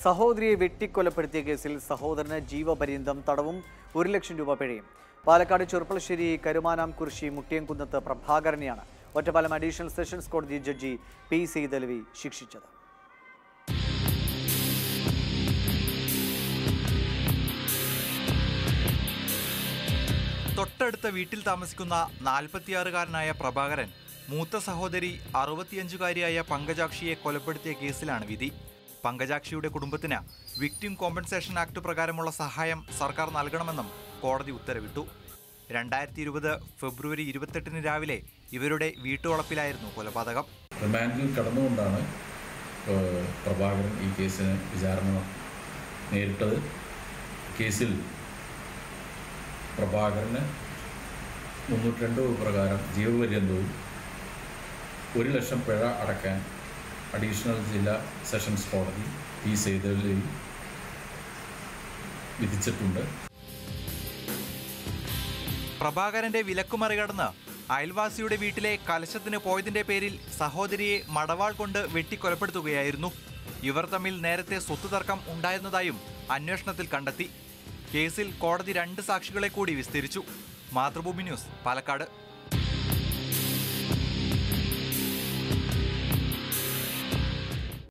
സഹോദരിയെ വെട്ടിക്കൊലപ്പെടുത്തിയ കേസിൽ സഹോദരന് ജീവപര്യന്തം തടവും ഒരു ലക്ഷം രൂപ പിഴയും പാലക്കാട് ചെറുപ്പളശ്ശേരി കരുമാനാം കുറിശി മുട്ടിയംകുന്നത്ത് പ്രഭാകരനെയാണ് ഒറ്റപ്പാലം അഡീഷണൽ സെഷൻസ് കോടതി ജഡ്ജി പി സെയ്തലവി ശിക്ഷിച്ചത് തൊട്ടടുത്ത വീട്ടിൽ താമസിക്കുന്ന നാൽപ്പത്തിയാറുകാരനായ പ്രഭാകരൻ മൂത്ത സഹോദരി അറുപത്തിയഞ്ചുകാരിയായ പങ്കജാക്ഷിയെ കൊലപ്പെടുത്തിയ കേസിലാണ് വിധി പങ്കജാക്ഷിയുടെ കുടുംബത്തിന് വിക്ടിം കോമ്പൻസേഷൻ ആക്ട് പ്രകാരമുള്ള സഹായം സർക്കാർ നൽകണമെന്നും കോടതി ഉത്തരവിട്ടു രണ്ടായിരത്തി ഇരുപത് ഫെബ്രുവരി ഇരുപത്തെട്ടിന് രാവിലെ ഇവരുടെ വീട്ടുവളപ്പിലായിരുന്നു കൊലപാതകം റിമാൻഡിൽ കടന്നുകൊണ്ടാണ് ഏഹ്, പ്രഭാകരൻ ഈ കേസിന് വിചാരണ നേരിട്ടത് കേസിൽ പ്രഭാകരന് മുന്നൂറ്റി രണ്ട് പ്രകാരം ജീവപര്യന്തവും ഒരു ലക്ഷം പിഴ അടയ്ക്കാൻ അഡീഷണൽ ജില്ലാ സെഷൻസ് കോടതി ഈ സെയ്തലിൽ വിധിച്ചിട്ടുണ്ട് പ്രഭാകരന്റെ വിലക്ക് മറികടന്ന് അയൽവാസിയുടെ വീട്ടിലെ കലശത്തിന് പോയതിന്റെ പേരിൽ സഹോദരിയെ മടവാൾ കൊണ്ട് വെട്ടിക്കൊലപ്പെടുത്തുകയായിരുന്നു ഇവർ തമ്മിൽ നേരത്തെ സ്വത്ത് തർക്കം ഉണ്ടായിരുന്നതായും അന്വേഷണത്തിൽ കണ്ടെത്തി കേസിൽ കോടതി രണ്ട് സാക്ഷികളെ കൂടി വിസ്തരിച്ചു മാതൃഭൂമി ന്യൂസ് പാലക്കാട്